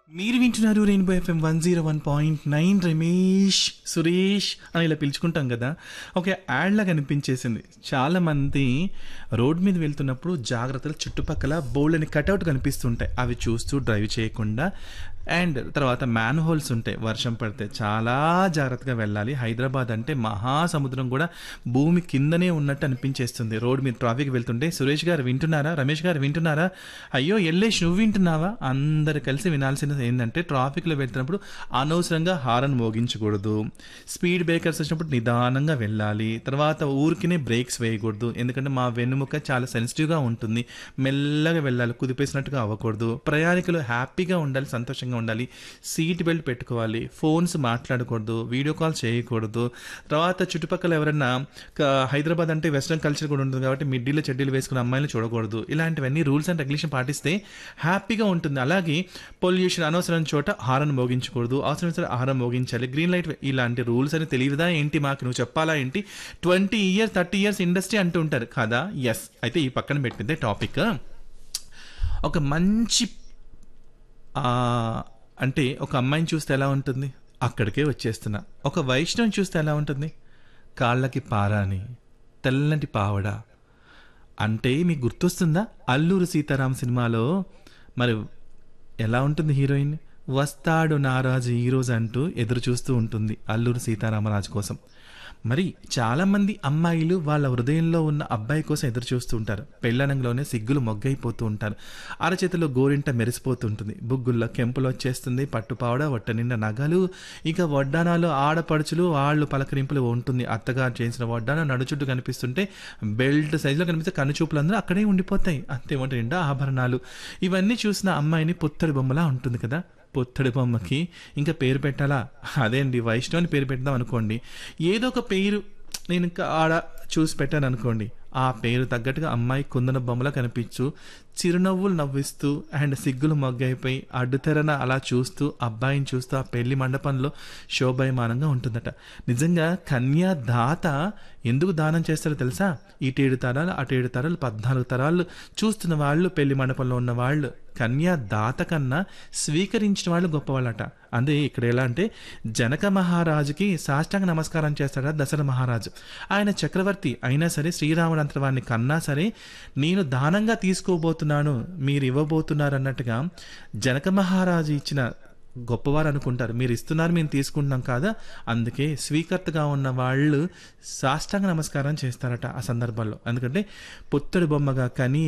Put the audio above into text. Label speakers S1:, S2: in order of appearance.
S1: మీరు వింటున్నారు rainbow FM one zero one point nine Ramesh Suresh అని ఇలా పిలుచుకుంటాం కదా ఒక యాడ్ లాగా అనిపించేసింది చాలా మంది రోడ్ మీద వెళ్తున్నప్పుడు జాగ్రత్తలు చుట్టుపక్కల బోల్డ్ అని కట్అవుట్ కనిపిస్తుంటాయి అవి చూస్తూ డ్రైవ్ చేయకుండా అండ్ తర్వాత మ్యాన్ హోల్స్ ఉంటాయి వర్షం పడితే చాలా జాగ్రత్తగా వెళ్ళాలి హైదరాబాద్ అంటే మహాసముద్రం కూడా భూమి కిందనే ఉన్నట్టు అనిపించేస్తుంది రోడ్ మీద ట్రాఫిక్ వెళ్తుంటే సురేష్ గారు వింటున్నారా రమేష్ గారు వింటున్నారా అయ్యో ఎల్లేష్ నువ్వు వింటున్నావా అందరు కలిసి వినాల్సినది ఏంటంటే ట్రాఫిక్లో వెళ్తున్నప్పుడు అనవసరంగా హారన్ మోగించకూడదు స్పీడ్ బ్రేకర్స్ వచ్చినప్పుడు నిదానంగా వెళ్ళాలి తర్వాత ఊరికినే బ్రేక్స్ వేయకూడదు ఎందుకంటే మా వెన్నుముక చాలా సెన్సిటివ్గా ఉంటుంది మెల్లగా వెళ్ళాలి కుదిపేసినట్టుగా అవ్వకూడదు ప్రయాణికులు హ్యాపీగా ఉండాలి సంతోషంగా ఉండాలి సీట్ బెల్ట్ పెట్టుకోవాలి ఫోన్స్ మాట్లాడకూడదు వీడియో కాల్ చేయకూడదు తర్వాత చుట్టుపక్కల ఎవరైనా క- హైదరాబాద్ అంటే వెస్ట్రన్ కల్చర్ కూడా ఉంటుంది కాబట్టి మిడ్డీలో చెడ్డీలు వేసుకున్న అమ్మాయిలు చూడకూడదు ఇలాంటివన్నీ రూల్స్ అండ్ రెగ్యులేషన్ పాటిస్తే హ్యాపీగా ఉంటుంది అలాగే పొల్యూషన్ అనవసరం చోట హారన్ మోగించకూడదు అవసరం సరే హారన్ మోగించాలి గ్రీన్ లైట్ ఇలాంటి రూల్స్ అని తెలియదా ఏంటి మాకు నువ్వు చెప్పాలా ఏంటి twenty years thirty years industry అంటూ ఉంటారు కదా ఎస్ అయితే ఈ పక్కన పెట్టిందే టాపిక్ ఒక మంచి ఆ, అంటే ఒక అమ్మాయిని చూస్తే ఎలా ఉంటుంది అక్కడికే వచ్చేస్తున్నా ఒక వైష్ణవం చూస్తే ఎలా ఉంటుంది కాళ్ళకి పారాని తెల్లటి పావడ అంటే మీకు గుర్తొస్తుందా అల్లూరు సీతారాం సినిమాలో మరి ఎలా ఉంటుంది హీరోయిన్ వస్తాడు నారాజు ఈరోజు అంటూ ఎదురు చూస్తూ ఉంటుంది అల్లూరు సీతారామరాజు కోసం మరి చాలామంది అమ్మాయిలు వాళ్ళ హృదయంలో ఉన్న అబ్బాయి కోసం ఎదురు చూస్తూ ఉంటారు పెళ్ళనంలోనే సిగ్గులు మొగ్గైపోతూ ఉంటారు అరచేతిలో గోరింట మెరిసిపోతూ ఉంటుంది బుగ్గుల్లో కెంపులు వచ్చేస్తుంది పట్టుపావడ వట్ట నిండా నగలు ఇక వడ్డానాలు ఆడపడుచులు వాళ్ళు పలకరింపులు ఉంటుంది అత్తగారు చేసిన వడ్డానం నడుచుట్టు కనిపిస్తుంటే బెల్ట్ సైజులో కనిపిస్తే కనుచూపులు అందరూ అక్కడే ఉండిపోతాయి అంతేమంటే నిండా ఆభరణాలు ఇవన్నీ చూసిన అమ్మాయిని పుత్తడి బొమ్మలా ఉంటుంది కదా పొత్తడి బొమ్మకి ఇంకా పేరు పెట్టాలా అదే అండి వైష్ణవ్ అని పేరు పెడదాం అనుకోండి ఏదో ఒక పేరు నేను ఇంకా ఆడ చూసి పెట్టాను అనుకోండి ఆ పేరు తగ్గట్టుగా అమ్మాయి కుందన బొమ్మలా కనిపించు చిరునవ్వులు నవ్విస్తూ అండ్ సిగ్గులు మొగ్గైపోయి అడ్డుతెరన అలా చూస్తూ అబ్బాయిని చూస్తూ ఆ పెళ్లి మండపంలో శోభయమానంగా ఉంటుందట నిజంగా కన్యా దాత ఎందుకు దానం చేస్తారో తెలుసా ఇటేడు తరాలు అటేడు తరాలు పద్నాలుగు తరాలు చూస్తున్న వాళ్ళు పెళ్లి మండపంలో ఉన్న వాళ్ళు కన్యా దాత కన్నా స్వీకరించిన వాళ్ళు గొప్పవాళ్ళట అదే ఇక్కడ ఎలా అంటే జనక మహారాజుకి సాష్టాంగ నమస్కారం చేస్తాడా దశరథ మహారాజు ఆయన చక్రవర్తి అయినా సరే శ్రీరాముడు అంతవాడిని కన్నా సరే నేను దానంగా తీసుకోబోతున్నాను మీరు ఇవ్వబోతున్నారు అన్నట్టుగా జనక మహారాజు ఇచ్చిన గొప్పవారు అనుకుంటారు మీరు ఇస్తున్నారు మేము తీసుకుంటున్నాం కాదా అందుకే స్వీకర్తగా ఉన్న వాళ్ళు సాష్టాంగ నమస్కారం చేస్తారట ఆ సందర్భంలో ఎందుకంటే పుత్తడి బొమ్మగా కని